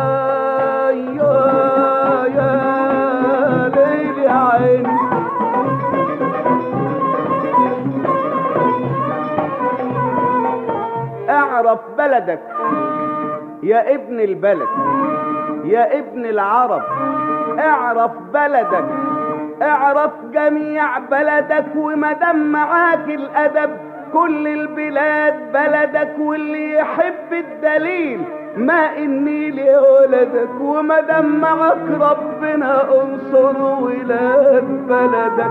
يا يا ليل يا عيني اعرف بلدك يا ابن البلد يا ابن العرب اعرف بلدك اعرف جميع بلدك ومدام معاك الادب كل البلاد بلدك واللي يحب الدليل ما النيل يا ولدك ومدام معاك ربنا انصر ولاد بلدك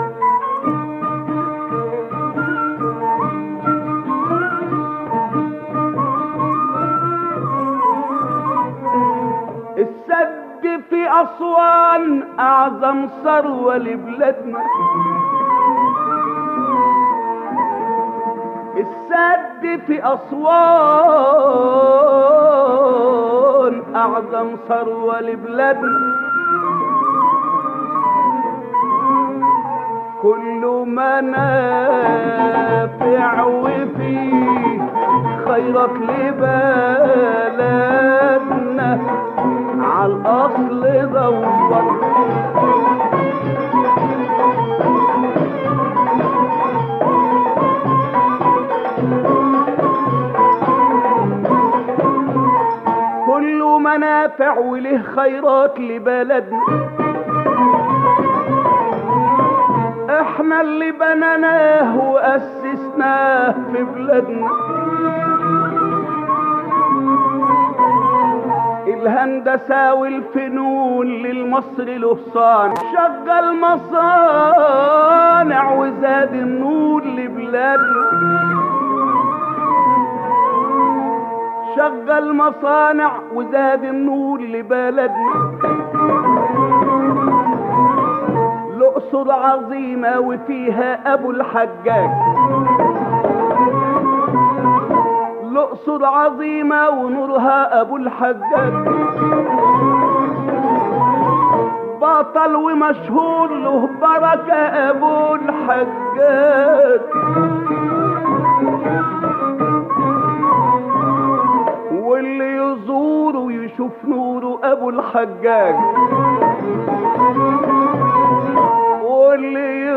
السد في أسوان أعظم ثروة لبلادنا السد في أسوان أعظم ثروة لبلادنا كل منافع وفيه خيرك لبلدنا على الأصل دور كل منافع وله خيرات لبلدنا احنا اللي بنيناه واسسناه في بلادنا الهندسة والفنون للمصري له صانع شغل مصانع وزاد النور لبلادنا شغل مصانع وزاد النور لبلدنا الأقصر عظيمة وفيها أبو الحجاج الأقصر عظيمة ونورها أبو الحجاج بطل ومشهور له بركة أبو الحجاج واللي يزور ويشوف نوره أبو الحجاج واللي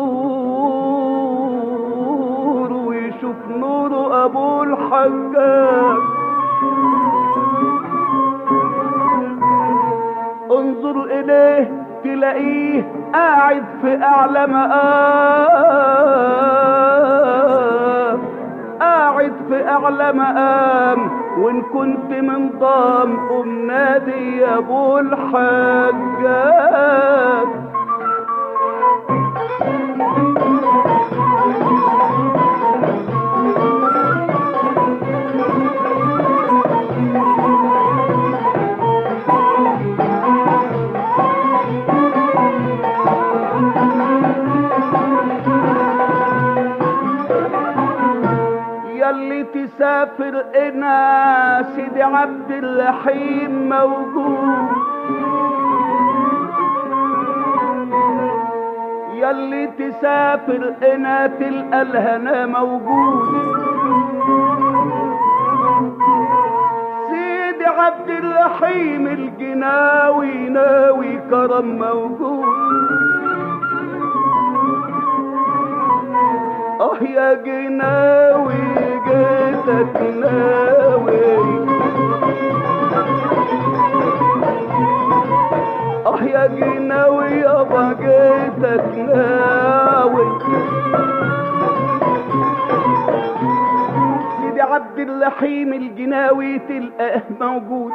يزور ويشوف نوره ابو الحجاج انظر اليه تلاقيه قاعد في اعلى مقام قاعد في اعلى مقام وان كنت من ضام قم نادي يا ابو الحجاج يلي تسافر انا سيدي عبد الرحيم موجود يلي تسافر انا تلقى الهنا موجود سيدي عبد الرحيم الجناوي ناوي كرم موجود اه يا جناوي جيتك ناوي اه يا جناوي يابا جيتك ناوي سيدي عبد الرحيم الجناوي تلقاه موجود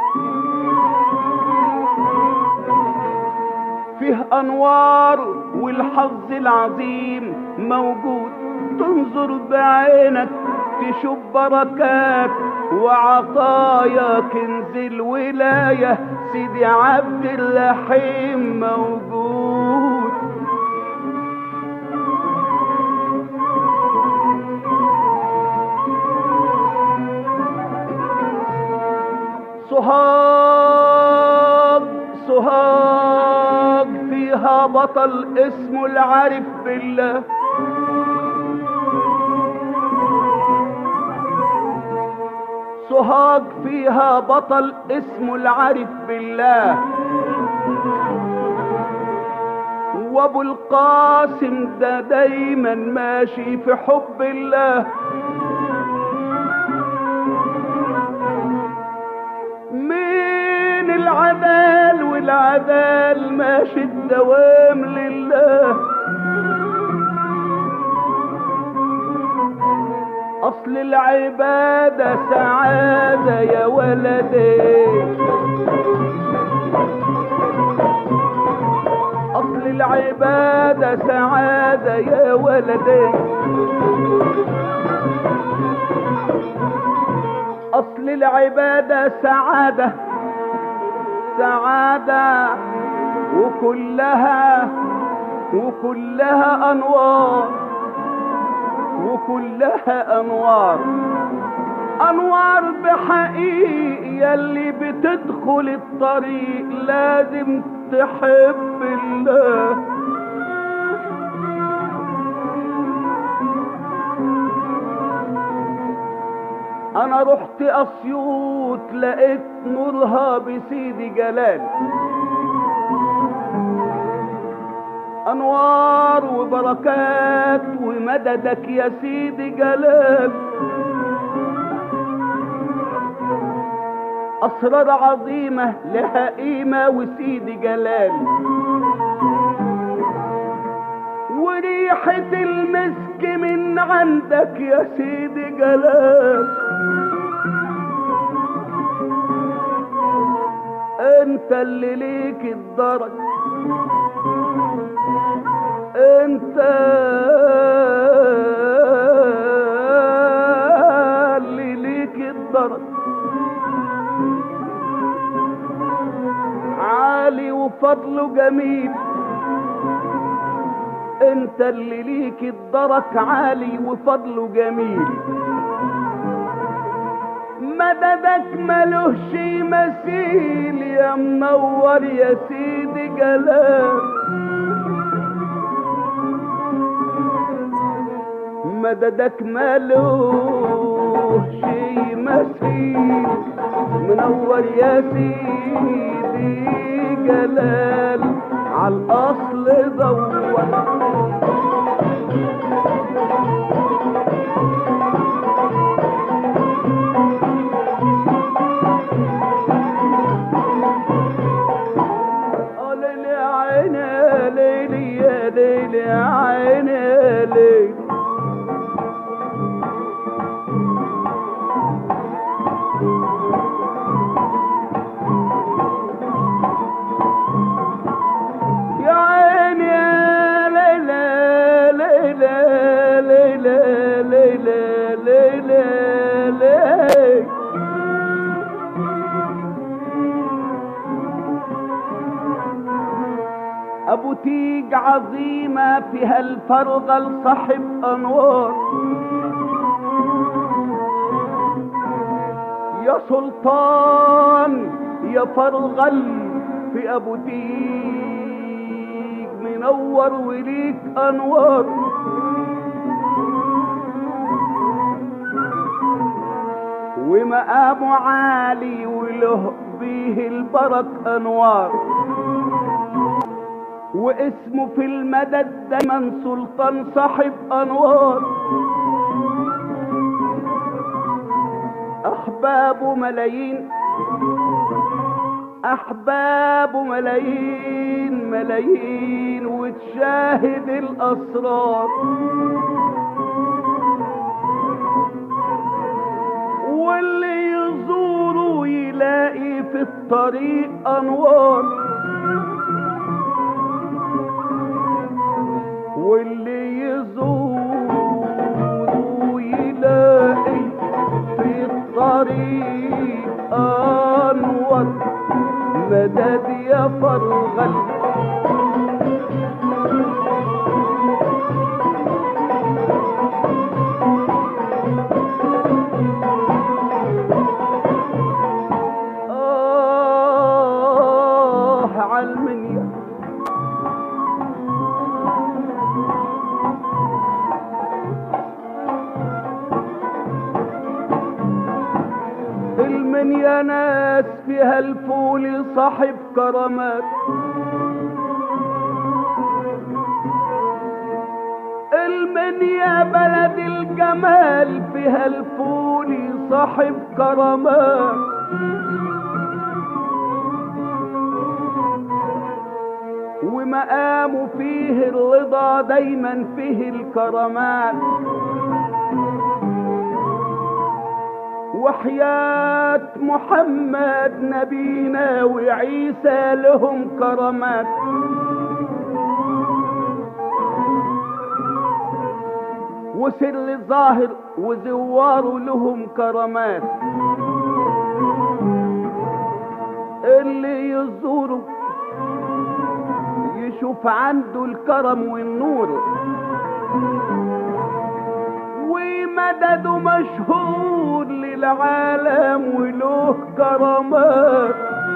فيه انوار والحظ العظيم موجود تنظر بعينك تشوف بركات وعطايا كنز الولاية سيدي عبد الرحيم موجود سهاج سهاج فيها بطل اسمه العارف بالله سوهاج فيها بطل اسمه العارف بالله وابو القاسم ده دايما ماشي في حب الله مين العدال والعدال ماشي الدوام لله اصل العبادة سعادة يا ولدي اصل العبادة سعادة يا ولدي اصل العبادة سعادة سعادة وكلها وكلها انوار وكلها انوار انوار بحقيقي يلي بتدخل الطريق لازم تحب الله انا رحت اسيوط لقيت نورها بسيدي جلال انوار وبركات ومددك يا سيدي جلال اسرار عظيمه لها قيمه وسيدي جلال وريحه المسك من عندك يا سيدي جلال انت اللي ليك الدرج انت اللي ليك الدرج عالي وفضله جميل انت اللي ليك الدرك عالي وفضله جميل مددك ملوش مثيل يا منور يا سيدي جلال مددك ملوش مثيل منور يا سيدي جلال عالاصل دور ليلي عيني ليلي يا ليلي عيني ليلي يا عيني يا ليلى ليلى ليلى ليلى ليلى ليلى ابو تيج عظيمة فيها الفرغة لصاحب انوار يا سلطان يا فرغل في ابو تيج منور وليك انوار ومقامه عالي وله بيه البرك انوار واسمه في المدد دايما سلطان صاحب انوار احبابه ملايين احبابه ملايين ملايين وتشاهد الاسرار واللي يزوره يلاقي في الطريق انوار واللي يزوره يلاقي في الطريق انور مدد يا فرغل آه عالمنيا فيها الفول صاحب كرامات المنيا بلد الجمال فيها الفول صاحب كرامات ومقامه فيه الرضا دايما فيه الكرامات وحياة محمد نبينا وعيسى لهم كرامات وسر ظاهر وزوار لهم كرامات اللي يزوره يشوف عنده الكرم والنور ومدده مشهور للعالم وله كرامات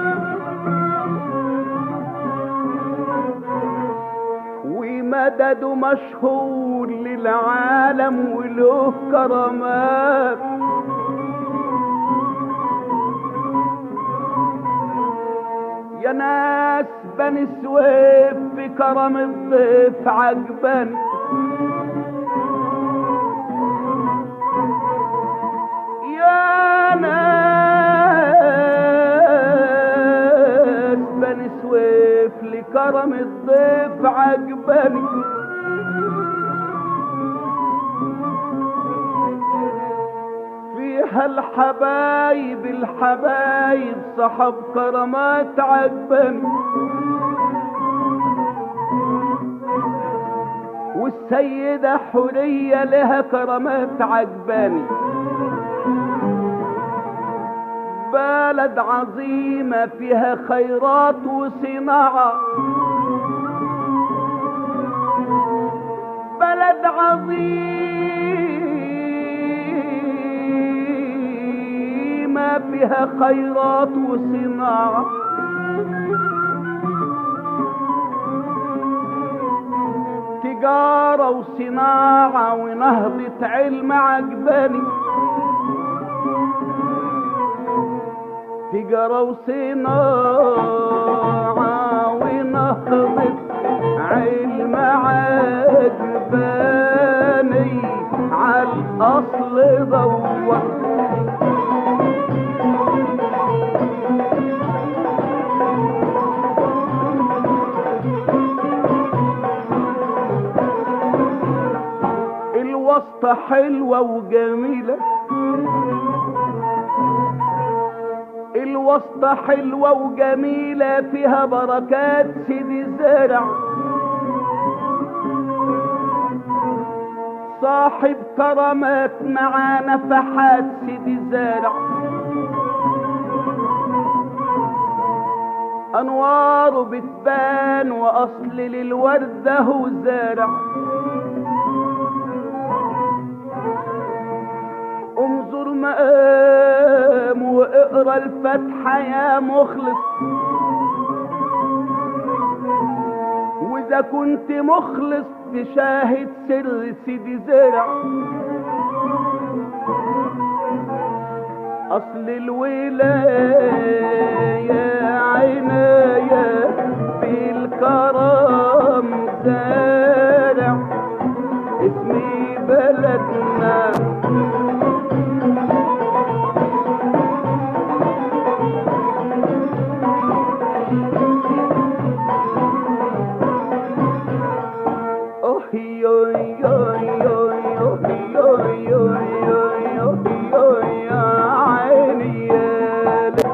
ومدده مشهور للعالم وله كرامات يا ناس بني سويف في كرم الضيف عجبان يا ناس بني سويف لكرم الضيف عجباني فيها الحبايب الحبايب صحب كرامات عجباني والسيدة حورية لها كرامات عجباني بلد عظيمة فيها خيرات وصناعة بلد عظيمة فيها خيرات وصناعة تجارة وصناعة ونهضة علم عجباني تجارة وصناعة ونهضة علم عجباني عالأصل دور الوسطى حلوة وجميلة الوسطى حلوة وجميلة فيها بركات سيدي زارع صاحب كرامات مع نفحات سيدي زارع أنواره بتبان وأصل للوردة هو زارع انظر مقام واقرا الفاتحة يا مخلص واذا كنت مخلص تشاهد سر سيدي زرع اصل الولاية عناية بالكرم زارع اسمي بلدنا Oh, yo, yo, yo, yo, yo, yo, yo, yo, yo, يا عيني يا ليل.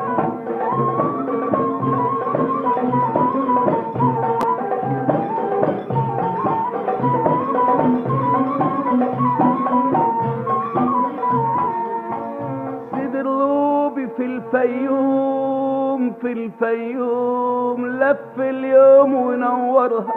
سيد الروبي في الفيوم في الفيوم لف اليوم ونورها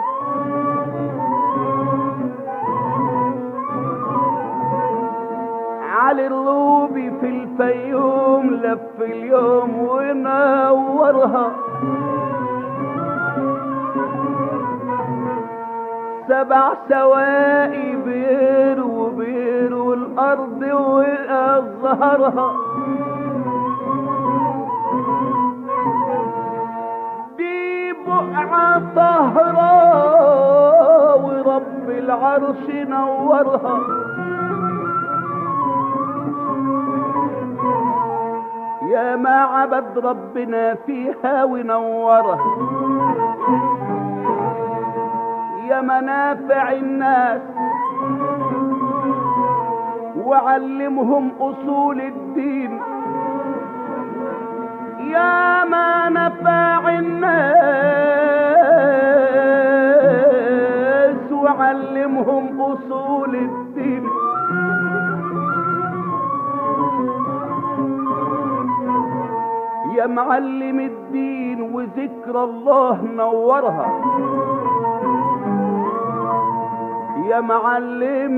علي الروبي في الفيوم لف اليوم ونورها سبع سواقي بير وبير والارض وازهرها البقعة طهرة ورب العرش نورها يا ما عبد ربنا فيها ونورها يا منافع الناس وعلمهم اصول الدين يا ما نفع الناس وعلمهم اصول الدين يا معلم الدين وذكر الله نورها يا معلم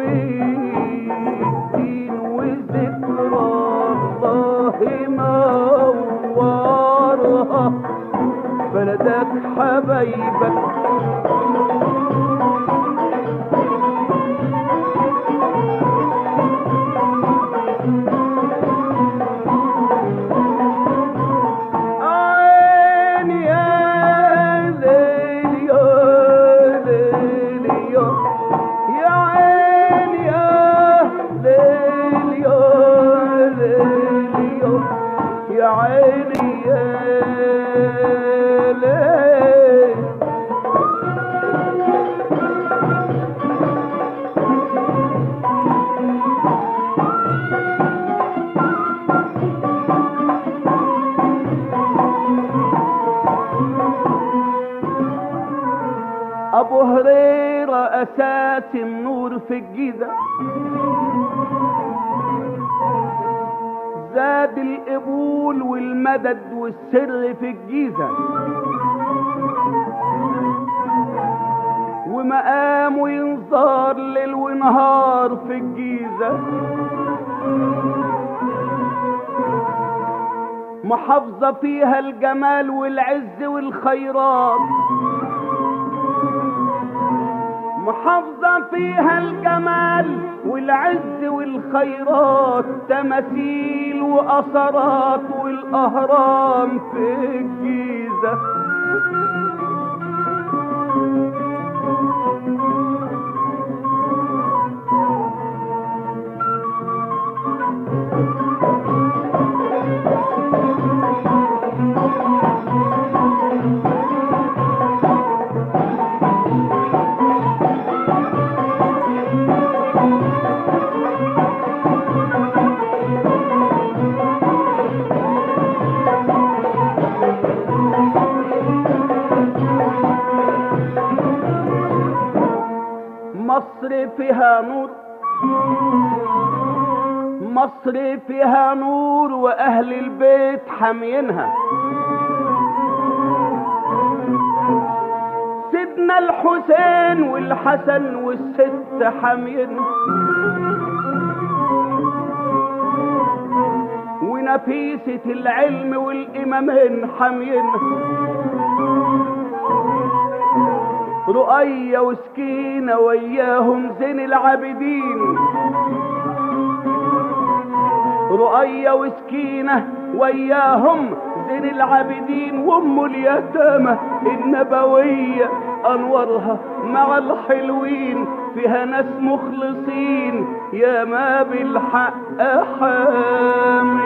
الدين وذكر الله نورها بلدك حبايبك عيني يا ليل يا ليل يا يا عيني يا ليل يا ليل يا يا عيني يا ليل ابو هريرة اساس النور في الجيزة زاد القبول والمدد والسر في الجيزة ومقام وينظار ليل ونهار في الجيزة محافظة فيها الجمال والعز والخيرات محافظة فيها الجمال والعز والخيرات تماثيل وأثرات والأهرام في الجيزة مصر فيها نور مصر فيها نور واهل البيت حامينها سيدنا الحسين والحسن والست حامينها ونفيسة العلم والإمامين حامينها رؤية وسكينة وياهم زين العابدين رؤية وسكينة وياهم زين العابدين وام اليتامى النبوية انورها مع الحلوين فيها ناس مخلصين يا ما بالحق حامين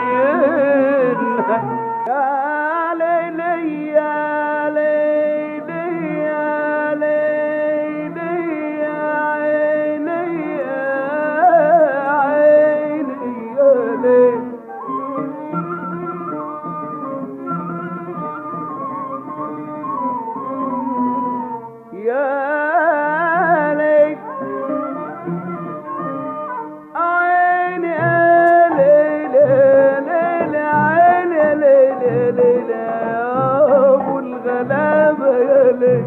يا ليلي يا ليلي يا ليلي يا عيني يا عيني يا ليلي يا ليل عيني يا ليل يا ليل عيني يا ليل يا ليل يا ابو الغلابه يا ليل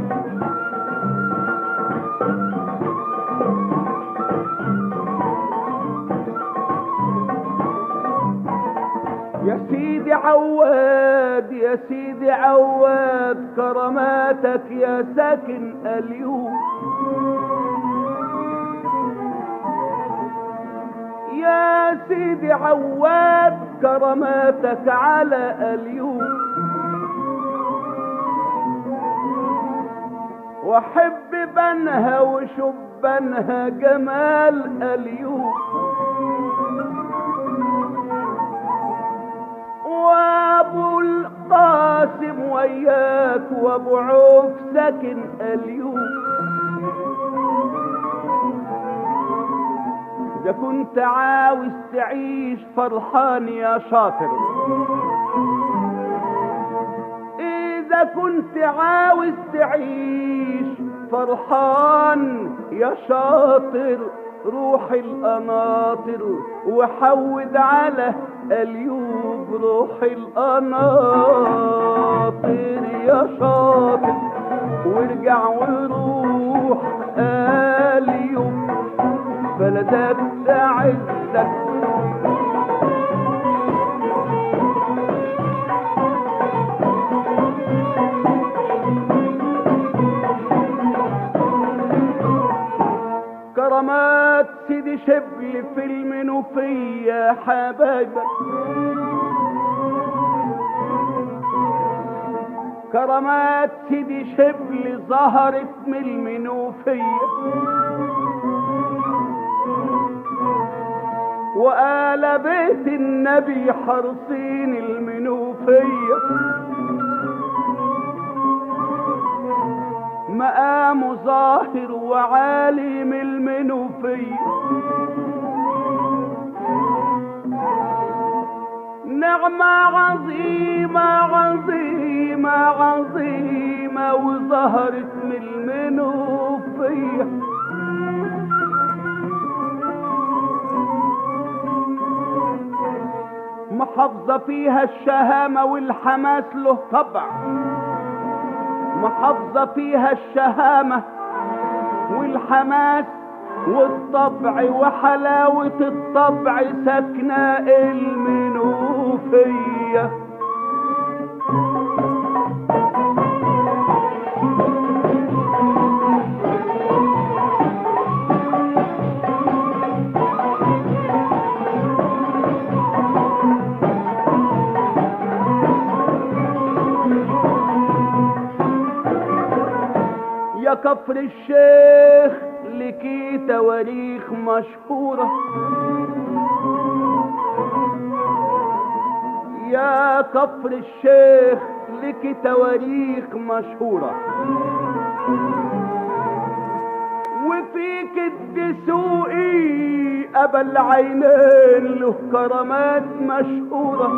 يا سيدي عواد يا سيدي عواد كراماتك يا ساكن اليوم يا سيدي عواد كراماتك على اليوم واحب بنها وشبنها جمال اليوم وابو القاسم وياك وابو عوف ساكن اليوم اذا كنت عاوز تعيش فرحان يا شاطر اذا كنت عاوز تعيش فرحان يا شاطر روح القناطر وحود على اليوب روح القناطر يا شاطر وارجع وروح اليوب بلدك تعزك كرامات سيدي شبل في المنوفية حبايبك كرامات سيدي شبل ظهرت من المنوفية وآل بيت النبي حرصين المنوفية مقام ظاهر وعالم المنوفية نعمة عظيمة عظيمة عظيمة وظهرت من المنوفية محافظة فيها الشهامة والحماس له طبع محافظة فيها الشهامة والحماس والطبع وحلاوة الطبع سكنة المنوفية يا كفر الشيخ لكي تواريخ مشهورة يا كفر الشيخ لك تواريخ مشهورة وفيك الدسوقي أبا العينين له كرامات مشهوره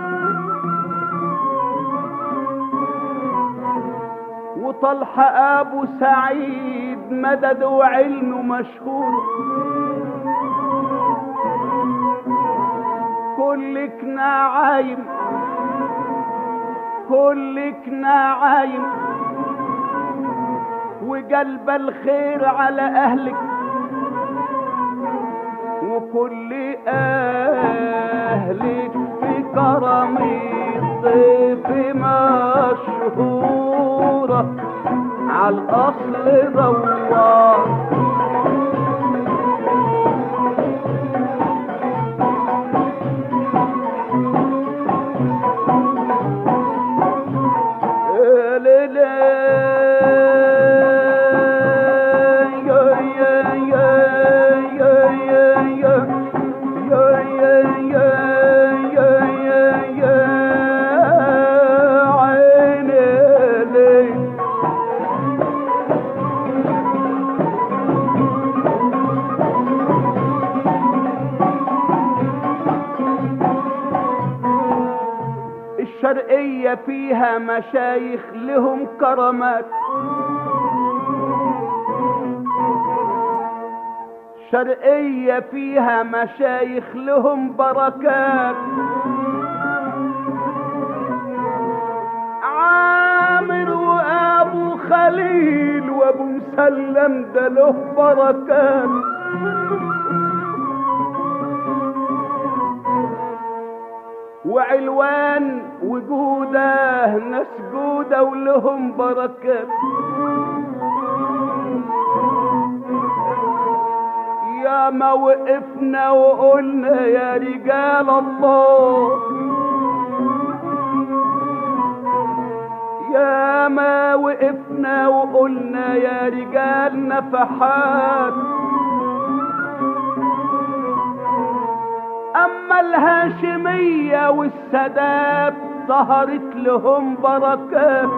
وطلحة أبو سعيد مدد وعلمه مشهور كلك نعايم كلك نعايم وقلب الخير على أهلك وكل أهلك في كرمي ضيف مشهورة على الأصل دوار الشرقية فيها مشايخ لهم كرامات شرقية فيها مشايخ لهم بركات عامر وابو خليل وابو مسلم ده له بركات وعلوان وجوده ناس جودة ولهم بركات يا ما وقفنا وقلنا يا رجال الله ياما وقفنا وقلنا يا رجال نفحات اما الهاشمية والسادات ظهرت لهم بركات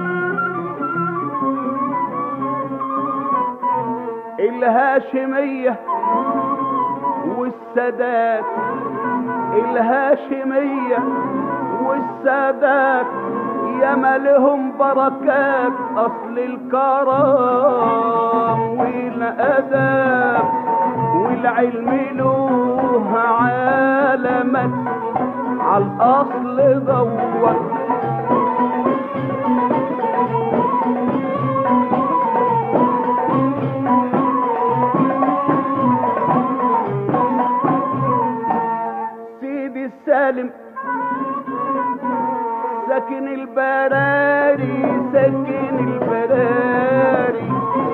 الهاشمية والسادات الهاشمية والسادات يا لهم بركات اصل الكرم والادب والعلم له عالمك على الاصل دوت سيدي السالم ساكن البراري ساكن البراري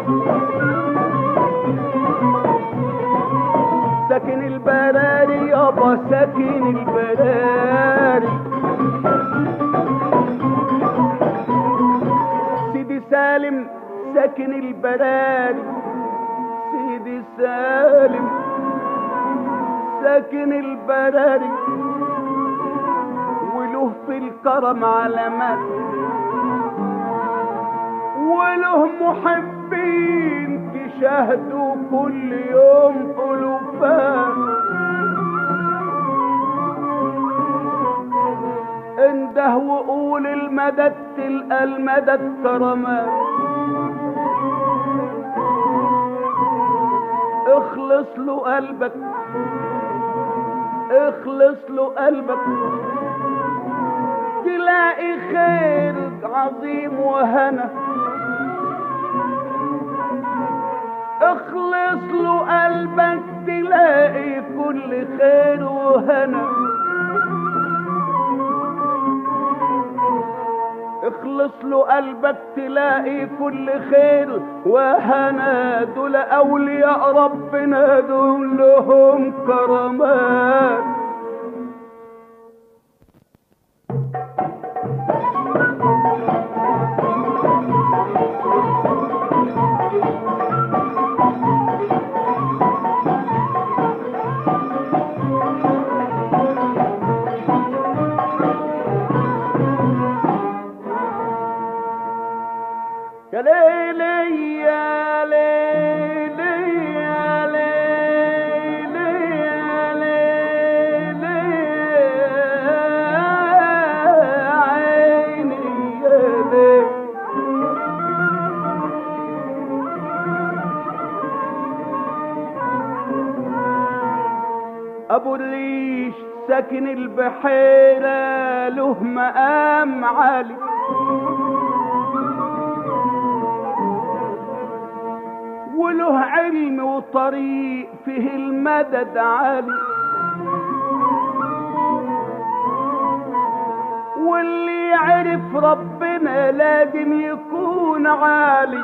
ساكن البراري يابا ساكن البراري سيدي سالم ساكن البراري سيدي سالم ساكن البراري وله في الكرم علامات وله محبين تشاهدوا كل يوم ألوفات انده وقول المدد تلقى المدد كرامات اخلص له قلبك اخلص له قلبك تلاقي خير عظيم وهنا اخلص له قلبك تلاقي كل خير وهنا اخلص له قلبك تلاقي كل خير وهنا دول اولياء ربنا دول لهم كرامات يا ليلي يا ليلي يا ليلي يا ليلي يا عيني يا ليلي ابو الريش ساكن البحيرة له مقام عالي وله علم وطريق فيه المدد عالي واللي يعرف ربنا لازم يكون عالي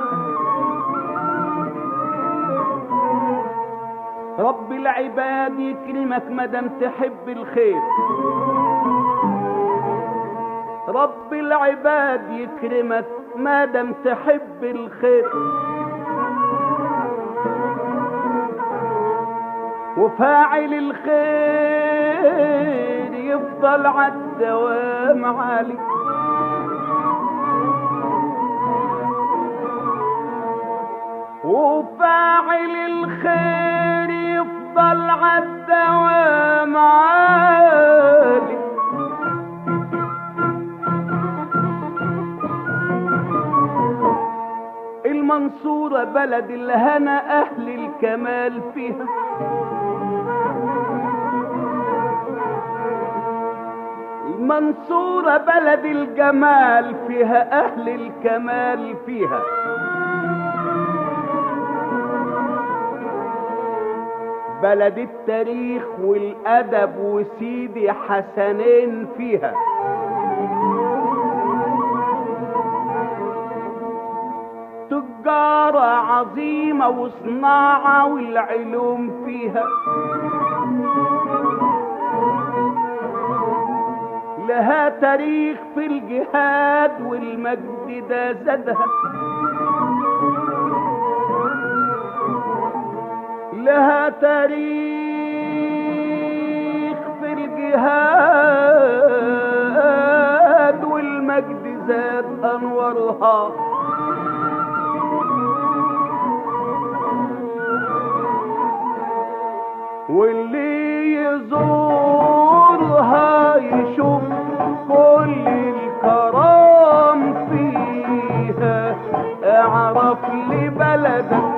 رب العباد يكرمك مدام تحب الخير رب العباد يكرمك مادام تحب الخير وفاعل الخير يفضل عالدوام عالي وفاعل الخير يفضل عالدوام عالي المنصورة بلد الهنا أهل الكمال فيها المنصورة بلد الجمال فيها أهل الكمال فيها بلد التاريخ والأدب وسيدي حسنين فيها تجارة عظيمة وصناعة والعلوم فيها لها تاريخ في الجهاد والمجد والمجد ده زادها لها تاريخ في الجهاد والمجد زاد انورها واللي يزورها يشوف كل الكرام فيها اعرف لبلدك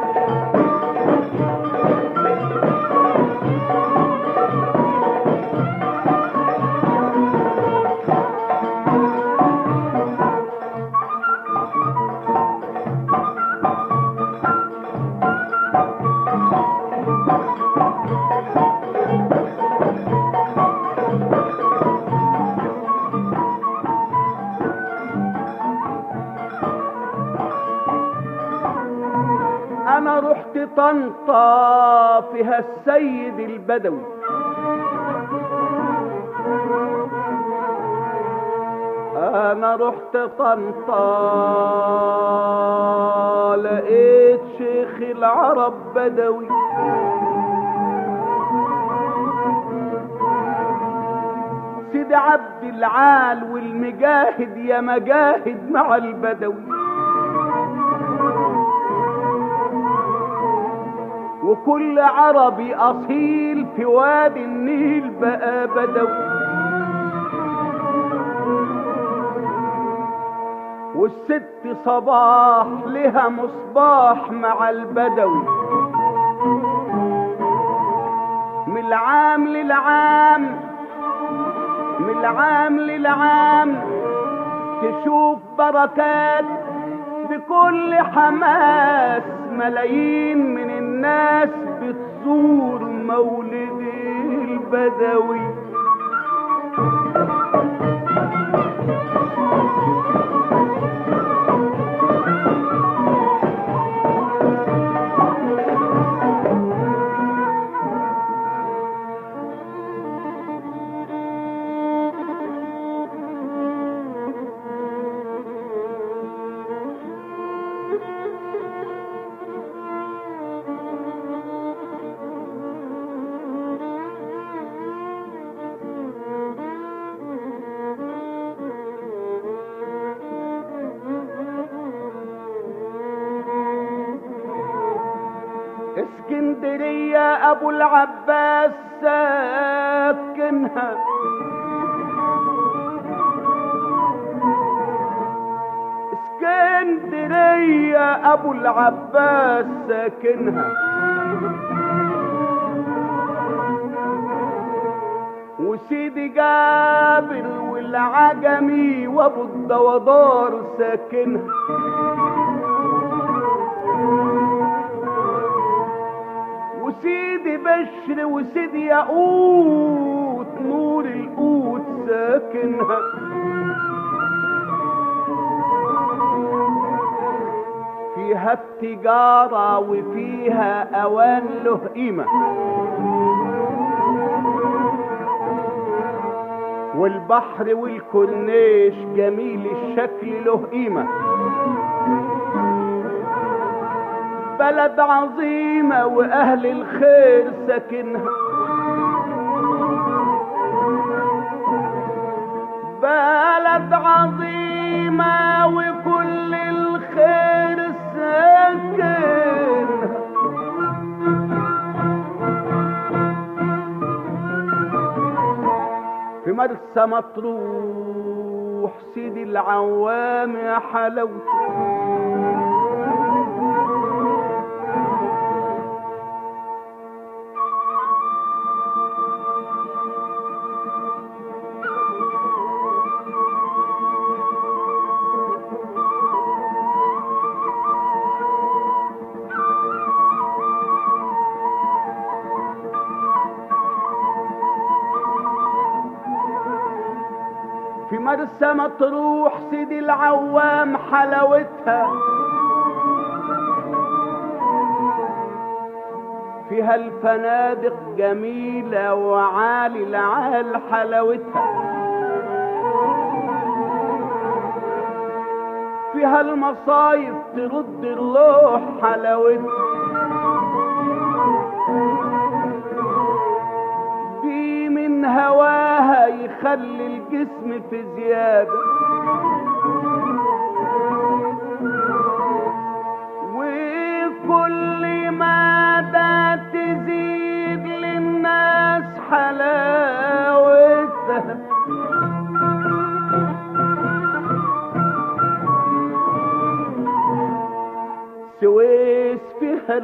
انا رحت طنطا فيها السيد البدوي انا رحت طنطا لقيت شيخ العرب بدوي سيدي عبد العال والمجاهد يا مجاهد مع البدوي وكل عربي اصيل في وادي النيل بقى بدوي والست صباح لها مصباح مع البدوي من العام للعام من العام للعام تشوف بركات بكل حماس ملايين من الناس بتزور مولد البدوي اسكندرية ابو العباس ساكنها اسكندرية ابو العباس ساكنها وسيدي جابر والعجمي وابو الدودار ساكنها وسيدي بشر وسيدي ياقوت نور القوت ساكنها فيها التجارة وفيها أوان له قيمة والبحر والكورنيش جميل الشكل له قيمه بلد عظيمة وأهل الخير ساكنها بلد عظيمة وكل الخير ساكنها في مرسى مطروح سيدي العوام يا حلاوته في مرسى مطروح سيدي العوام حلاوتها فيها الفنادق جميلة وعالي العال حلاوتها فيها المصايب ترد الروح حلاوتها دي من هواها يخلي الجسم في زيادة وكل ما ده تزيد للناس حلاوتها سويس فيها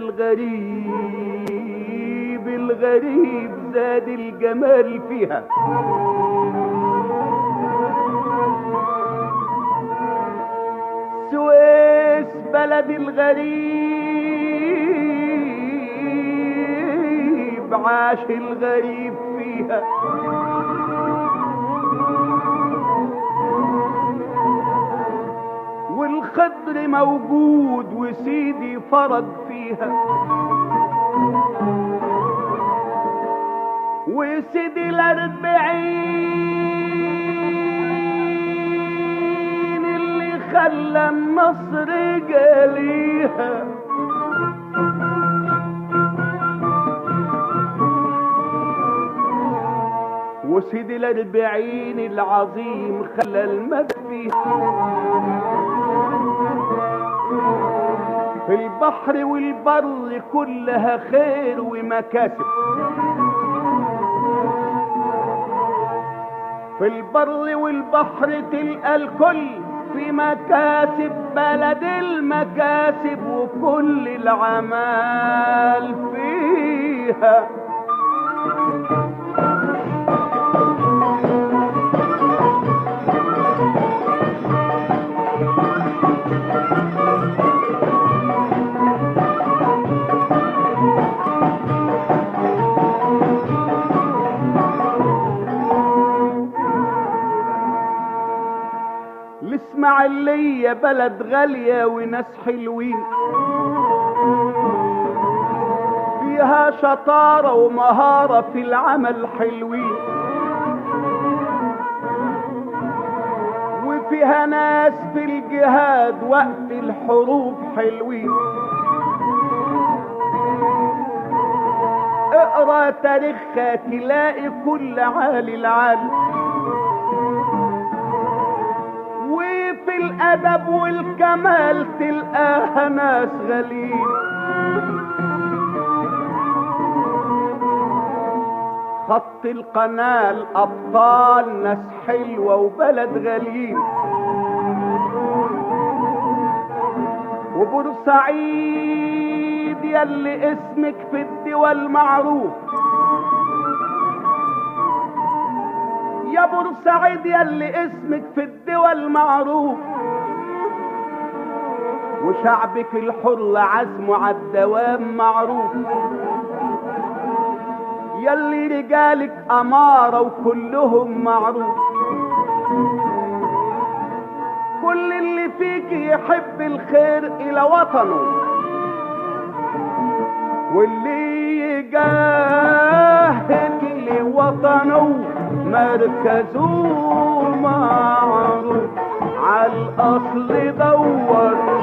الغريب الغريب زاد الجمال فيها سويس بلد الغريب عاش الغريب فيها والخضر موجود وسيدي فرج فيها وسيدي الاربعين اللي خلى النصر جاليها وسيدي الاربعين العظيم خلى المد فيها في البحر والبر كلها خير ومكاسب في البر والبحر تلقى الكل في مكاسب بلد المكاسب وكل العمال فيها الاسماعيلية بلد غالية وناس حلوين فيها شطارة ومهارة في العمل حلوين وفيها ناس في الجهاد وقت الحروب حلوين اقرا تاريخها تلاقي كل عالي العالي وفي الادب والكمال تلقاها ناس غاليين خط القناة الأبطال ناس حلوة وبلد غاليين وبورسعيد يلي اسمك في الدول معروف يا بورسعيد يلي اسمك في الدول معروف وشعبك الحر عزمه عالدوام معروف يلي رجالك أمارة وكلهم معروف كل اللي فيك يحب الخير إلى وطنه واللي يجاهد لوطنه مركزه معروف عالأصل دور